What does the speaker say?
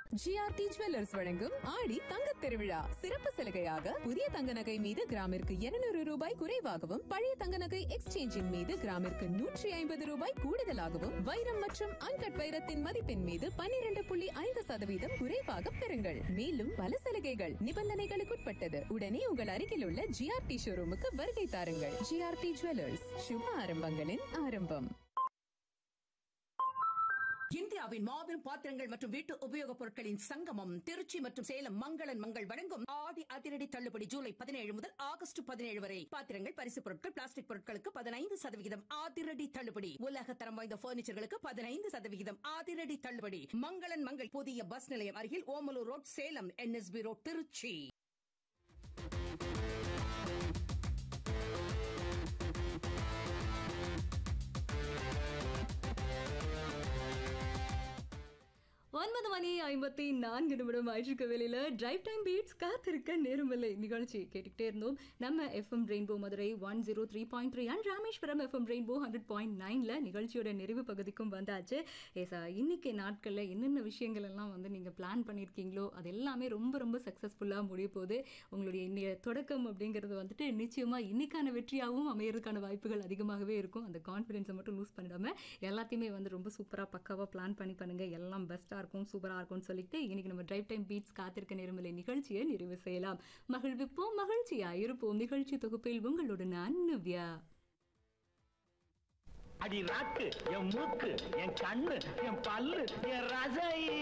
GRT jewellers வழங்கும் ஆடி தங்க திருவிழா சிறப்பு சலுகையாக புதிய தங்க நகை மீது கிராமிற்கு 200 ரூபாய் குறைவாகவும் பழைய தங்க நகை எக்ஸ்சேஞ்சின் மீது கிராமிற்கு நூற்றி ஐம்பது ரூபாய் கூடுதலாகவும் வைரம் மற்றும் அன்கட் வைரத்தின் மதிப்பின் மீது 12.5% புள்ளி ஐந்து சதவீதம் குறைவாக பெறுங்கள் மேலும் பல சலுகைகள் நிபந்தனைகளுக்குட்பட்டது உடனே உங்கள் அருகில் உள்ள ஜிஆர்டி ஷோரூமுக்கு வருகை தாருங்கள் ஜிஆர்டி ஜுவல்லர்ஸ் சுப ஆரம்பங்களின் ஆரம்பம் இந்தியாவின் மாபெரும் பாத்திரங்கள் மற்றும் வீட்டு உபயோகப் பொருட்களின் சங்கமம் திருச்சி மற்றும் சேலம் மங்களன் மங்கள் வழங்கும் ஆடி அதிரடி தள்ளுபடி ஜூலை பதினேழு முதல் ஆகஸ்ட் பதினேழு வரை பாத்திரங்கள் பரிசு பொருட்கள் பிளாஸ்டிக் பொருட்களுக்கு பதினைந்து சதவிகிதம் அதிரடி தள்ளுபடி உலக தரம் வாய்ந்த பர்னிச்சர்களுக்கு பதினைந்து சதவிகிதம் அதிரடி தள்ளுபடி மங்களன் மங்கள் புதிய பஸ் நிலையம் அருகில் Omalur road Salem NSB road Trichy ஒன்பது மணி ஐம்பத்தி நான்கு நிமிடம் ஆயிட்டிருக்க வேலையில் டிரைவ் டைம் பீட்ஸ் காத்திருக்க நேரமில்லை நிகழ்ச்சி கேட்டுக்கிட்டே இருந்தோம் நம்ம FM Rainbow Madurai one zero three point three and Rameswaram FM Rainbow hundred point நைனில் நிகழ்ச்சியோட நிறைவு பகுதிக்கும் வந்தாச்சு ஏசா இன்னைக்கு நாட்களில் என்னென்ன விஷயங்கள் எல்லாம் வந்து நீங்கள் பிளான் பண்ணியிருக்கீங்களோ அது எல்லாமே ரொம்ப ரொம்ப சக்ஸஸ்ஃபுல்லாக முடிய போகுது உங்களுடைய இன்னைய தொடக்கம் அப்படிங்கிறது வந்துட்டு நிச்சயமாக இன்னைக்கான வெற்றியாகவும் அமையறதுக்கான வாய்ப்புகள் அதிகமாகவே இருக்கும் அந்த கான்ஃபிடென்ஸை மட்டும் லூஸ் பண்ணிடாம எல்லாத்தையுமே வந்து ரொம்ப சூப்பராக பக்காவாக பிளான் பண்ணி பண்ணுங்க எல்லாம் பெஸ்ட்டாக இருக்கும் சூப்பராக இருக்கும்னு சொல்லிட்டு இன்னைக்கு நம்ம டிரைவ் டைம் பீட்ஸ் காத்திருக்க நேரமில்லை நிகழ்ச்சியை நிறைவு செய்யலாம் மகிழ்விப்போம் மகிழ்ச்சியா இருப்போம் நிகழ்ச்சி தொகுப்பில் உங்களோட நான் நவ்யா அடி ராக்கு என் மூக்கு என் கண்ணு என் பல்லு என் ரசை